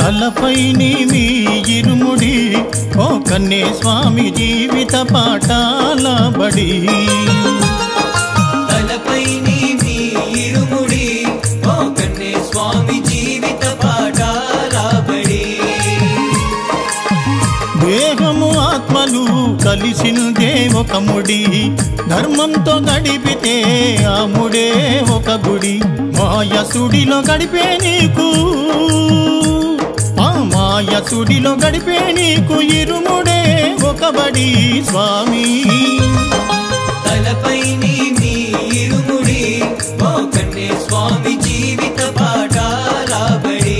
తలపై నీ మీ ఇరుముడి ఓ కన్నే స్వామి జీవిత పాఠాల బడి తలపై నీ మీ ఇరుముడి ఓ కన్నే స్వామి జీవిత పాఠాలబడి దేహము ఆత్మలు కలిసిందే ఒక ముడి ధర్మంతో గడిపితే ఆ ముడే ఒక గుడి మాయసుడిలో గడిపే నీకు ఆ మాయసుడిలో గడిపే నీకు ఇరుముడే ఒక బడి స్వామి తలపై నీ మీ ఇరుముడి ఓ కన్నే స్వామి జీవిత పాఠాలబడి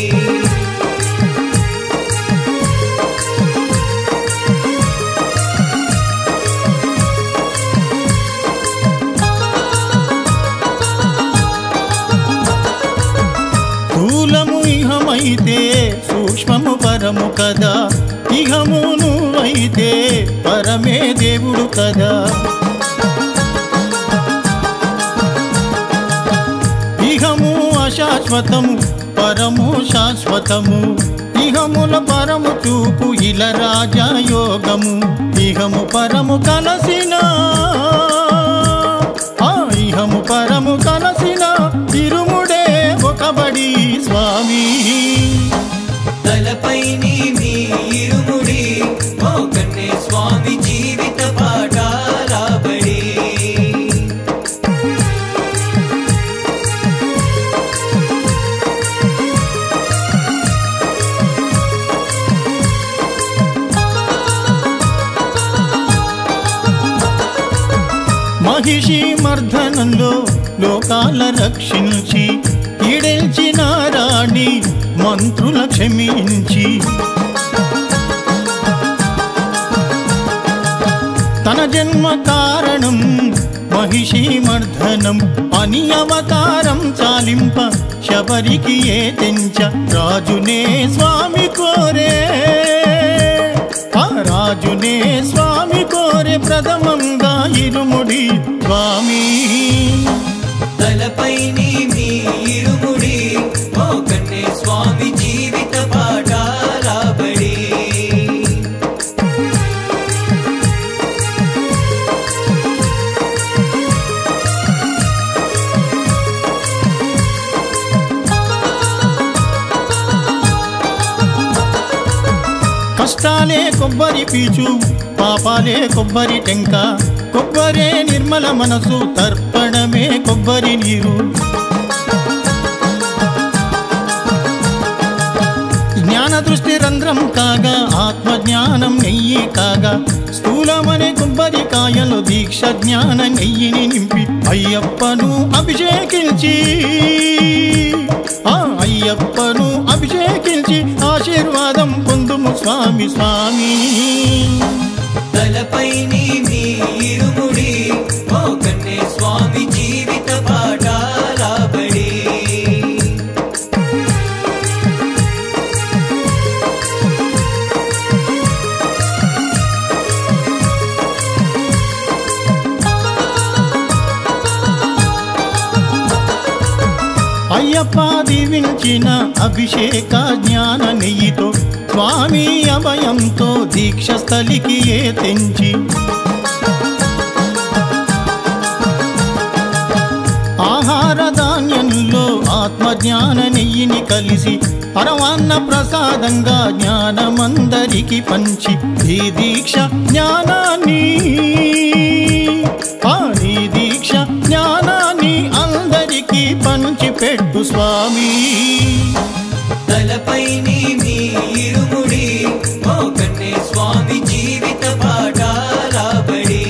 స్థూలము ఇహమైతే సూక్ష్మము పరము కదా ఇహము నువ్వైతే పరమే దేవుడు కదా ఇహము అశాశ్వతము పరము శాశ్వతము ఇహముల పరము చూపు ఇల రాజా యోగము ఇహము పరము కలసిన ఆ ఇహము పరము కలసిన ఇరుముడే ఒక బడి స్వామి తలపై నీ మీ ఇరుముడి ఓ కన్నే స్వామి జీవిత పాఠాలబడి మహిషి మర్దనంలో లోకాల రక్షించి ఈడెల్చిన రాణి మంత్రుల క్షమించి తన జన్మ కారణం మహిషి మర్దనం అని అవతారం చాలింప శబరికి ఏ తెంచ రాజునే స్వామి కోరే ఆ రాజునే స్వామి కోరే ప్రథమంగా ఇరుముడి స్వామి తలపై నీ మీ ఇరుముడి ఓ కన్నే స్వామి జీవిత పాఠాలబడి కష్టాలే కొబ్బరి పీచు పాపాలే కొబ్బరి టెంక కొబ్బరే నిర్మల మనసు తర్పణమే కొబ్బరి నీరు జ్ఞాన దృష్టి రంధ్రం కాగా ఆత్మ జ్ఞానం నెయ్యి కాగా స్థూలమనే కొబ్బరికాయలు దీక్ష జ్ఞాన నెయ్యిని నింపి అయ్యప్పను అభిషేకించి ఆ అయ్యప్పను అభిషేకించి ఆశీర్వాదం పొందుము స్వామి స్వామి తలపై నీ మీ ఇరుముడి ఓ కన్నే స్వామి జీవిత పాఠాలబడి అయ్యప్ప దీవించిన అభిషేక జ్ఞాన నెయ్యితో స్వామి అభయంతో దీక్ష స్థలికి ఏ తెంచి ఆహార ధాన్యంలో ఆత్మ జ్ఞాన నెయ్యిని కలిసి పరమాన్న ప్రసాదంగా జ్ఞానమందరికి పంచి ఈ దీక్ష జ్ఞానాన్ని ఆ ఈ దీక్ష జ్ఞానాన్ని అందరికీ పంచి పెట్టు స్వామి తలపై నీ మీ ఇరుముడి ఓ కన్నే స్వామి జీవిత పాఠాలబడి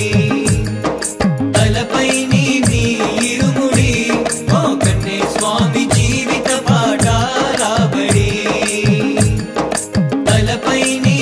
తలపై నీ మీ ఇరుముడి ఓ కన్నే స్వామి జీవిత పాఠాలబడి తలపై నీ